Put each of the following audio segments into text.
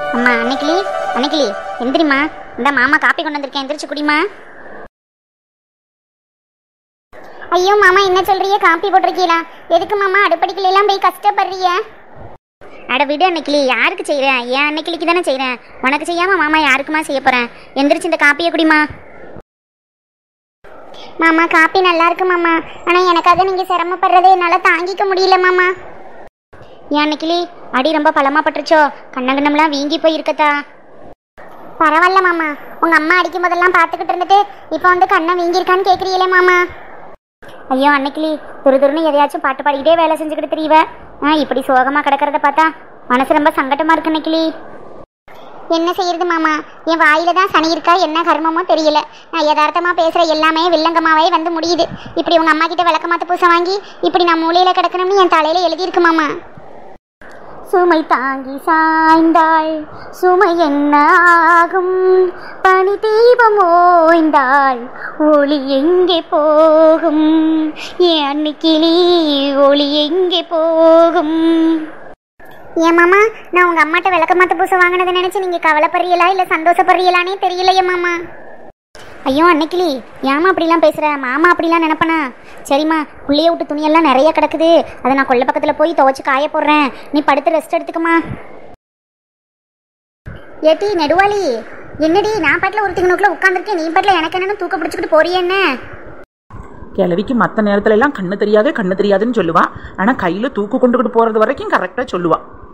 அம்மா அன்னைக்கிளி அன்னைக்கிளி எந்திரிம்மா இந்த மாமா காப்பி கொண்டு வந்திருக்கேன் எந்திரிச்சு குடிமா ஐயோ மாமா என்ன சொல்றிய காப்பி போட்டிருக்கீங்களா எதுக்கு மாமா அடுப்படிக்கல எல்லாம் போய் கஷ்டப்படுறிய அட விடு அன்னைக்கிளி யாருக்கு செய்கிறேன் என் அன்னைக்கிளிக்கு தானே செய்கிறேன் உனக்கு செய்யாம மாமா யாருக்குமா செய்ய போகிறேன் எந்திரிச்சு இந்த காப்பியை குடிமா மாமா காப்பி நல்லா இருக்கு மாமா ஆனால் எனக்காக நீங்கள் சிரமப்படுறதை என்னால் தாங்கிக்க முடியல மாமா ஏன் அன்னைக்கிளி அடி ரொம்ப பலமா பட்டுருச்சோ கண்ணங்கண்ணம்லாம் வீங்கி போய் இருக்கத்தா பரவாயில்ல மாமா உங்க அம்மா அடிக்கும் போதெல்லாம் பார்த்துக்கிட்டு இருந்துட்டு இப்போ வந்து கண்ணை வீங்கியிருக்கான்னு கேட்குறீங்களே மாமா ஐயோ அன்னைக்கிளி துரு துருன்னு எதையாச்சும் பாட்டு பாடிக்கிட்டே வேலை செஞ்சுக்கிட்டு தெரியவ ஆ இப்படி சோகமாக கிடக்கிறத பார்த்தா மனசு ரொம்ப சங்கட்டமா இருக்கு அன்னைக்கிளி என்ன செய்யறது மாமா என் வாயில தான் சனி இருக்கா என்ன கர்மமோ தெரியல நான் யதார்த்தமா பேசுற எல்லாமே வில்லங்கமாவே வந்து முடியுது இப்படி உங்க அம்மா கிட்ட விளக்கமாத்த பூசை வாங்கி இப்படி நான் மூலையில கிடக்கணும்னு என் தலையில எழுதியிருக்கு மாமா சுமை தாங்கி சாய்ந்தாள் சுமை என்ன ஆகும் பனி தீபம் ஓய்ந்தாள் ஒளி எங்கே போகும் என் அன்னைக்கிளி ஒளி எங்கே போகும் ஏன் மாமா நான் உங்க அம்மாட்ட விளக்கமாத்த பூசை வாங்கினதை நினைச்சு நீங்க கவலைப்படுறீங்களா இல்ல சந்தோஷப்படுறீங்களானே தெரியலையே மாமா ஐயோ அன்னைக்கிளி ஏமா அப்படிலாம் பேசுற மாமா அப்படிலாம் நினைப்பனா சரிம்மா புள்ளைய விட்டு துணியெல்லாம் நிறைய கிடக்குது அதை நான் கொல்லை பக்கத்தில் போய் துவைச்சு காய போடுறேன் நீ படுத்து ரெஸ்ட் எடுத்துக்கமா ஏட்டி நெடுவாளி என்னடி நான் பாட்டில் ஒரு திங்கனுக்குள்ள உட்காந்துருக்கேன் நீ பாட்டில் எனக்கு என்னன்னு தூக்க பிடிச்சிக்கிட்டு போறியே என்ன கிழவிக்கு மற்ற நேரத்துல எல்லாம் கண்ணு தெரியாது கண்ணு தெரியாதுன்னு சொல்லுவா ஆனா கையில தூக்கு கொண்டுகிட்டு போறது வரைக்கும் கரெக்டா சொல்லுவா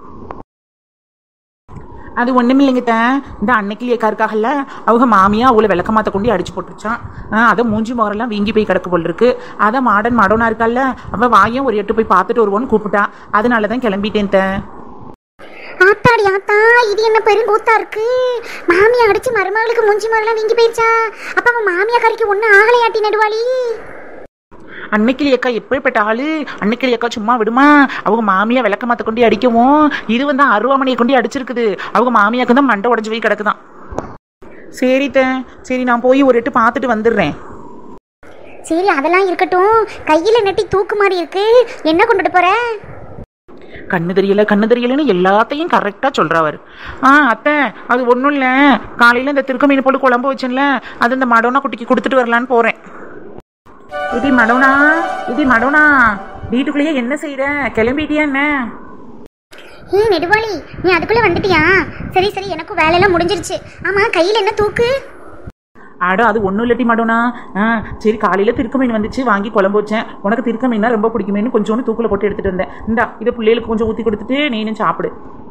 அது ஒண்ணுமில்லைங்கிட்ட இந்த அன்னைக்கு ஏக்கா இருக்காகல்ல அவங்க மாமியா அவளை விளக்கமாத்த கொண்டு அடிச்சு போட்டுருச்சான் ஆ, அதை மூஞ்சி முகரெல்லாம் வீங்கி போய் கிடக்கு போல் இருக்கு அதை மாடன் மடோனா இருக்கால்ல அவ வாயும் ஒரு எட்டு போய் பார்த்துட்டு வருவோன்னு கூப்பிட்டா அதனால தான் கிளம்பிட்டேன் தே. ஆத்தாடி ஆத்தா இது என்ன பெருங்கூத்தா இருக்கு மாமியா அடிச்சு மருமகளுக்கு மூஞ்சி மரலாம் வீங்கி போயிருச்சா அப்ப அவன் மாமியா கறிக்கு ஒன்றும் ஆகலையாட்டி நெடுவாளி அன்னைக்கிளி அக்கா எப்படிப்பட்ட ஆளு அன்னைக்கிளி அக்கா சும்மா விடுமா அவங்க மாமியா விளக்கமாத்த கொண்டு அடிக்கவும் இது வந்து அருவாமனையை கொண்டு அடிச்சிருக்குது அவங்க மாமியாக்கு தான் மண்டை உடஞ்சு போய் கிடக்குதான் சரி தே சரி நான் போய் ஒரு எட்டு பார்த்துட்டு வந்துடுறேன் சரி அதெல்லாம் இருக்கட்டும் கையில நெட்டி தூக்கு மாதிரி இருக்கு என்ன கொண்டுட்டு போற கண்ணு தெரியல கண்ணு தெரியலன்னு எல்லாத்தையும் கரெக்டாக சொல்கிறவர் ஆ அத்தை அது ஒன்றும் இல்லை காலையில் இந்த திருக்க மீன் போட்டு குழம்பு வச்சேன்ல அது இந்த மடோனா குட்டிக்கு கொடுத்துட்டு வரலான்னு போகிறேன் இது மடோனா இது மடோனா வீட்டுக்குள்ளேயே என்ன செய்கிற கிளம்பிட்டியா என்ன ஏ நெடுவாளி நீ அதுக்குள்ள வந்துட்டியா சரி சரி எனக்கும் வேலையெல்லாம் முடிஞ்சிருச்சு ஆமா கையில என்ன தூக்கு அட அது ஒன்றும் இல்லாட்டி மடோனா ஆ சரி காலையில் திருக்க மீன் வந்துச்சு வாங்கி குழம்பு வச்சேன் உனக்கு திருக்க மீனா ரொம்ப பிடிக்குமேனு கொஞ்சோண்டு தூக்கில் போட்டு எடுத்துகிட்டு வந்தேன் இந்தா இதை பிள்ளைகளுக்கு கொஞ்சம் ஊற்றி கொடுத்துட்டு நீனும் சாப்பிடு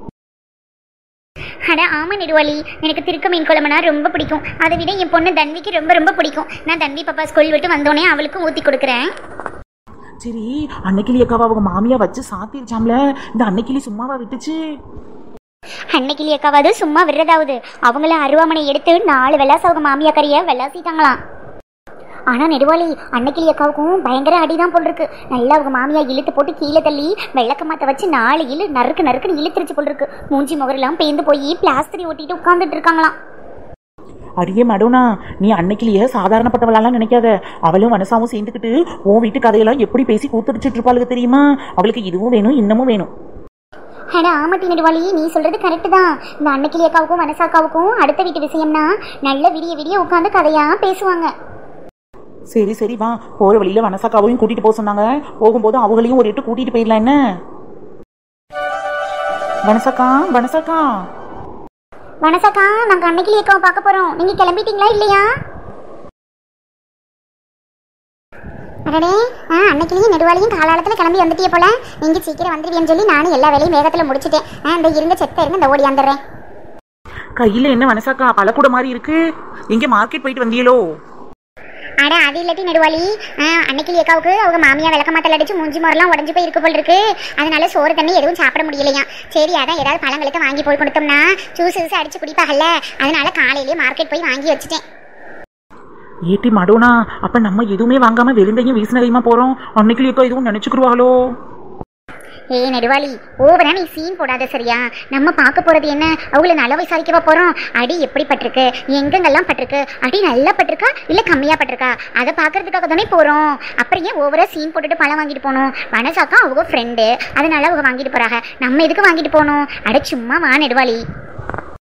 அட ஆமா நெடுவாளி எனக்கு திருக்க மீன் குழம்புனா ரொம்ப பிடிக்கும் அதை விட என் பொண்ணு தன்விக்கு ரொம்ப ரொம்ப பிடிக்கும் நான் தன்வி பாப்பா ஸ்கூல் விட்டு வந்தோடனே அவளுக்கும் ஊத்தி கொடுக்குறேன் சரி அன்னைக்கிளி அக்காவை அவங்க மாமியா வச்சு சாத்திருச்சாம்ல இந்த அன்னைக்கிளி சும்மாவா விட்டுச்சு அன்னைக்கு அக்காவது சும்மா விடுறதாவது அவங்கள அருவாமனை எடுத்து நாலு வெள்ளாச அவங்க மாமியா கறிய வெள்ளாசிட்டாங்களாம் ஆனா நெடுவாளி அன்னைக்கிளி அக்காவுக்கும் பயங்கர அடிதான் போல் இருக்கு நல்லா அவங்க மாமியா இழுத்து போட்டு கீழே தள்ளி வெள்ளக்க மாத்த வச்சு நாலு இழு நறுக்கு நறுக்குன்னு இழுத்துருச்சு போல் இருக்கு மூஞ்சி முகரெல்லாம் பேந்து போய் பிளாஸ்திரி ஒட்டிட்டு உட்காந்துட்டு இருக்காங்களாம் அடியே மடோனா நீ அன்னைக்கிலேயே சாதாரணப்பட்டவளாலாம் நினைக்காத அவளும் மனசாவும் சேர்ந்துக்கிட்டு உன் வீட்டு கதையெல்லாம் எப்படி பேசி கூத்தடிச்சிட்டு இருப்பாளுக்கு தெரியுமா அவளுக்கு இதுவும் வேணும் இன்னமும் வேணும் அட ஆமாட்டி நெடுவாளி நீ சொல்றது கரெக்டு தான் இந்த அன்னைக்கிளி அக்காவுக்கும் வனசாக்காவுக்கும் அடுத்த வீட்டு விஷயம்னா நல்ல விடிய விடிய உட்காந்து கதையா பேசுவாங்க சரி சரி வா போற வழியில வனசாக்காவையும் கூட்டிட்டு போக சொன்னாங்க போகும்போது அவங்களையும் ஒரு எட்டு கூட்டிட்டு போயிடலாம் என்ன வனசாக்கா வனசாக்கா வனசாக்கா நாங்க அன்னைக்கிளி அக்காவை பார்க்க போறோம் நீங்க கிளம்பிட்டீங்களா இல்லையா அடடே ஆ அன்னைக்கிளியும் நெடுவாளியும் காலாலத்தில் கிளம்பி வந்துட்டிய போல நீங்க சீக்கிரம் வந்துருவீன்னு சொல்லி நானும் எல்லா வேலையும் வேகத்தில் முடிச்சிட்டேன் ஆ இந்த இருங்க செத்த இருங்க இந்த ஓடி வந்துடுறேன் கையில என்ன வனசாக்கா பழக்கூட மாதிரி இருக்கு எங்க மார்க்கெட் போயிட்டு வந்தீங்களோ அட அது இல்லாட்டி நெடுவாளி ஆ, அன்னைக்கிளி அக்காவுக்கு அவங்க மாமியா விளக்கமாத்தல் அடிச்சு மூஞ்சி முறலாம் உடஞ்சு போய் இருக்கு போல் இருக்கு அதனால சோறு தண்ணி எதுவும் சாப்பிட முடியலையா சரி அதான் ஏதாவது பழங்களுக்கு வாங்கி போய் கொடுத்தோம்னா ஜூஸ் ஜூஸ் அடிச்சு குடிப்பாகல்ல அதனால காலையிலேயே மார்க்கெட் போய் வாங்கி வச்சுட்டேன் ஏட்டி மடோனா அப்ப நம்ம எதுவுமே வாங்காம வெறுந்தையும் வீசினதையுமா போறோம் அன்னைக்கு அக்கா எதுவும் நினைச்சுக்குருவாங்களோ ஏய் நெடுவாளி ஓவரா நீ சீன் போடாத சரியா நம்ம பார்க்க போறது என்ன அவங்கள நல்லா விசாரிக்கவா போறோம் அடி எப்படி பட்டிருக்கு எங்கெங்கெல்லாம் பட்டிருக்கு அடி நல்லா பட்டிருக்கா இல்ல கம்மியா பட்டிருக்கா அதை பார்க்கறதுக்காக தானே போறோம் அப்புறம் ஏன் ஓவரா சீன் போட்டுட்டு பழம் வாங்கிட்டு போகணும் வனசாக்கா அவங்க ஃப்ரெண்டு அதனால அவங்க வாங்கிட்டு போறாங்க நம்ம எதுக்கு வாங்கிட்டு போகணும் அட சும்மா வா நெடுவாளி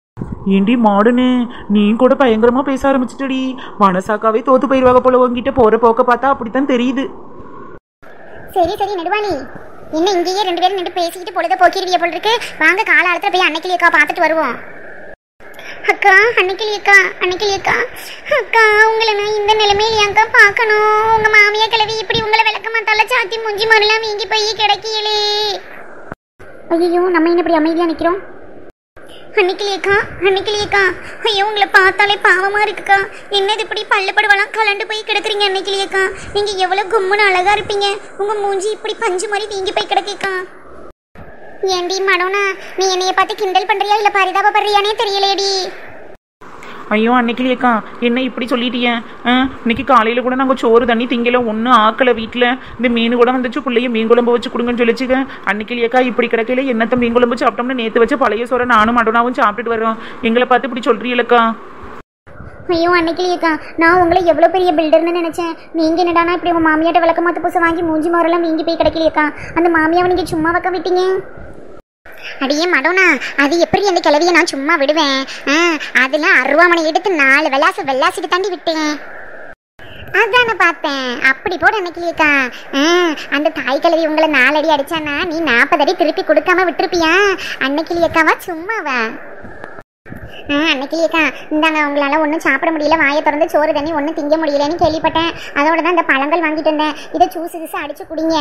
ஏண்டி மாடுன்னு நீ கூட பயங்கரமா பேச ஆரம்பிச்சிட்டடி மனசாக்காவே தோத்து போயிருவாங்க போல உங்ககிட்ட போற போக்க பார்த்தா அப்படித்தான் தெரியுது சரி சரி நெடுவாளி என்ன இங்கேயே ரெண்டு பேரும் நின்று பேசிக்கிட்டு பொழுத போக்கிடுவிய போல் இருக்கு வாங்க காலாலத்துல போய் அன்னைக்கிளி அக்கா பார்த்துட்டு வருவோம் அக்கா அன்னைக்கிளி அக்கா அன்னைக்கிளி அக்கா அக்கா உங்களை நான் இந்த நிலைமையில அக்கா பார்க்கணும் உங்க மாமியா கிளவி இப்படி உங்களை விளக்க மாட்டால சாத்தி முஞ்சி மாதிரிலாம் வீங்கி போய் கிடைக்கலே ஐயோ நம்ம என்ன இப்படி அமைதியா நிக்கிறோம் அன்னைக்கிலேக்கா அன்னைக்கிலேக்கா ஐயோ உங்களை பார்த்தாலே பாவமா இருக்குக்கா என்னது இப்படி பல்லு படுவெல்லாம் கலண்டு போய் கிடக்குறீங்க அன்னைக்கிலேக்கா நீங்க எவ்வளவு கும்முன்னு அழகா இருப்பீங்க உங்க மூஞ்சி இப்படி பஞ்சு மாதிரி வீங்கி போய் கிடக்கேக்கா ஏண்டி மடோனா நீ என்னைய பார்த்து கிண்டல் பண்றியா இல்ல பரிதாபப்படுறியானே தெரியலையடி ஐயோ அன்னைக்கிலேக்கா என்ன இப்படி சொல்லிட்டியே ஆ, இன்னைக்கு காலையில கூட நாங்கள் சோறு தண்ணி திங்கல ஒன்றும் ஆக்கல வீட்டில் இந்த மீன் கூட வந்துச்சு பிள்ளைய மீன் குழம்பு வச்சு கொடுங்கன்னு சொல்லிச்சுக்க அன்னைக்கிலேக்கா இப்படி கிடக்கையில என்னத்த மீன் குழம்பு சாப்பிட்டோம்னு நேற்று வச்ச பழைய சோறை நானும் மடனாவும் சாப்பிட்டுட்டு வரோம் எங்களை பார்த்து இப்படி சொல்றீங்களக்கா ஐயோ அன்னைக்கிலேக்கா நான் உங்களை எவ்வளவு பெரிய பில்டர்னு நினைச்சேன் நீங்க என்னடானா இப்படி உங்க மாமியாட்ட விளக்க மாத்த பூசை வாங்கி மூஞ்சி மாரெல்லாம் வீங்கி போய் கிடைக்கலையக்கா அந்த மாமியாவை நீங்க சும்மா வைக்க விட்டீங்க அடியே மடோனா அது எப்படி அந்த கிளவியை நான் சும்மா விடுவேன் ஆ, அதுல அருவாமனை எடுத்து நாலு வெள்ளாசு வெள்ளாசிட்டு தாண்டி விட்டேன் அதானே பார்த்தேன் அப்படி போட நினைக்கலையக்கா அந்த தாய் கிழவி உங்களை நாலடி அடிச்சானா நீ நாற்பது அடி திருப்பி கொடுக்காம விட்டுருப்பியா அன்னைக்கிளியக்காவா சும்மாவா ஆ அன்னைக்கிலேக்கா இந்தாங்க உங்களால் ஒன்றும் சாப்பிட முடியல வாயை திறந்து சோறு தண்ணி ஒன்றும் திங்க முடியலன்னு கேள்விப்பட்டேன் அதோட தான் இந்த பழங்கள் வாங்கிட்டு வந்தேன் இதை ஜூஸ் ஜூஸ் அடிச்சு குடிங்க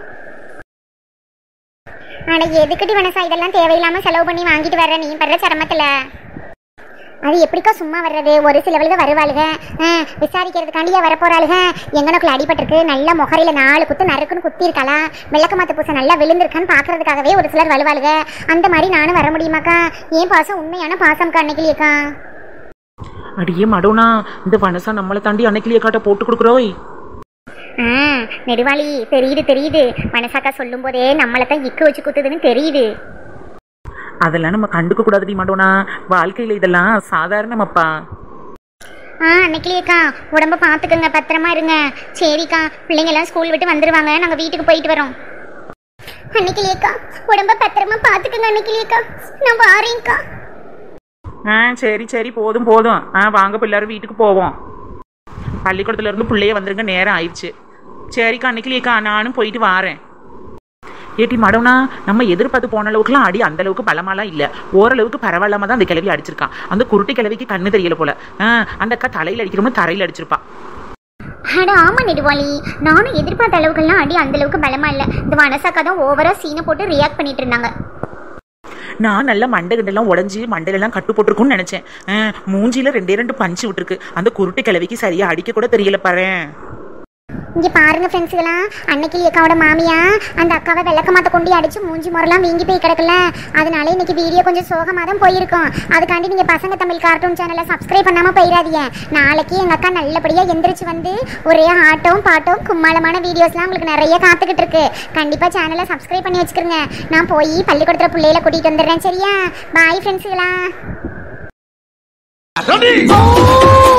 ஆனால் எதுக்கிட்டு வனசா இதெல்லாம் தேவையில்லாமல் செலவு பண்ணி வாங்கிட்டு வர்ற நீ படுற சிரமத்தில் அது எப்படிக்கா சும்மா வர்றது ஒரு சிலவளுக வருவாளுக ஆ, விசாரிக்கிறதுக்காண்டியா வரப்போறாளுக எங்கனக்குள்ள அடிபட்டிருக்கு நல்ல முகரையில நாலு குத்து நறுக்குன்னு குத்தி இருக்காளா விளக்க மாத்த பூசை நல்லா விழுந்திருக்கான்னு பாக்குறதுக்காகவே ஒரு சிலர் வருவாளுக அந்த மாதிரி நானும் வர முடியுமாக்கா ஏன் பாசம் உண்மையான பாசம்க்கா அன்னைக்கிலேக்கா அடியே மடோனா இந்த வனசா நம்மளை தாண்டி அன்னைக்கிலேக்காட்ட போட்டு கொடுக்குறோய் ஆ நெடுவாளி தெரியுது தெரியுது மனசாக்கா சொல்லும் போதே நம்மளை தான் இக்கு வச்சு குத்துதுன்னு தெரியுது அதெல்லாம் நம்ம கண்டுக்க கூடாதுடி மடோனா வாழ்க்கையில இதெல்லாம் சாதாரணமாப்பா ஆ அன்னைக்கிலேக்கா உடம்ப பார்த்துக்கங்க பத்திரமா இருங்க சரிக்கா பிள்ளைங்க எல்லாம் ஸ்கூல் விட்டு வந்துருவாங்க நாங்கள் வீட்டுக்கு போயிட்டு வரோம் அன்னைக்கிலேக்கா உடம்ப பத்திரமா பார்த்துக்கங்க அன்னைக்கிலேக்கா நான் வாரேன்க்கா ஆ சரி சரி போதும் போதும் ஆ வாங்க பிள்ளாரும் வீட்டுக்கு போவோம் பள்ளிக்கூடத்துல இருந்து பிள்ளைய வந்துருங்க நேரம் ஆயிடுச்சு சரிக்கா அன்னைக்கிலேக்கா நானும் போயிட்டு வாரேன் ஏட்டி மடவுனா நம்ம எதிர்பார்த்து போன அளவுக்குலாம் அடி அந்த அளவுக்கு பலமாலாம் இல்லை ஓரளவுக்கு பரவாயில்லாம தான் அந்த கிழவி அடிச்சிருக்கான் அந்த குருட்டு கிழவிக்கு கண்ணு தெரியல போல ஆ, அந்த அக்கா தலையில் அடிக்கிறோம்னு தரையில் அடிச்சிருப்பா அட ஆமா நெடுவாளி நானும் எதிர்பார்த்த அளவுக்குலாம் அடி அந்த அளவுக்கு பலமா இல்லை இந்த மனசாக்கா தான் ஓவரா சீனை போட்டு ரியாக்ட் பண்ணிட்டு இருந்தாங்க நான் நல்ல மண்டை கிண்டெல்லாம் உடஞ்சி மண்டையிலெல்லாம் கட்டு போட்டிருக்கும்னு நினைச்சேன் ஆ, மூஞ்சில ரெண்டே ரெண்டு பஞ்சு விட்டுருக்கு அந்த குருட்டு கிழவிக்கு சரியா அடிக்க கூட தெரியல பாரு இங்க பாருங்க ஃப்ரெண்ட்ஸுகளா அன்னைக்கு அக்காவோட மாமியா அந்த அக்காவை விளக்க மாத்த கொண்டு அடிச்சு மூஞ்சி முறைலாம் வீங்கி போய் கிடக்கல அதனால இன்னைக்கு வீடியோ கொஞ்சம் சோகமா தான் போயிருக்கும் அதுக்காண்டி நீங்க பசங்க தமிழ் கார்ட்டூன் சேனலை சப்ஸ்கிரைப் பண்ணாம போயிடாதீங்க நாளைக்கு எங்க அக்கா நல்லபடியா எந்திரிச்சு வந்து ஒரே ஆட்டம் பாட்டம் கும்மாளமான வீடியோஸ்லாம் உங்களுக்கு நிறைய காத்துக்கிட்டு இருக்கு கண்டிப்பா சேனலை சப்ஸ்கிரைப் பண்ணி வச்சுக்கிறங்க நான் போய் பள்ளிக்கூடத்துல பிள்ளையில கூட்டிட்டு வந்துடுறேன் சரியா பாய் ஃப்ரெண்ட்ஸுகளா Ready?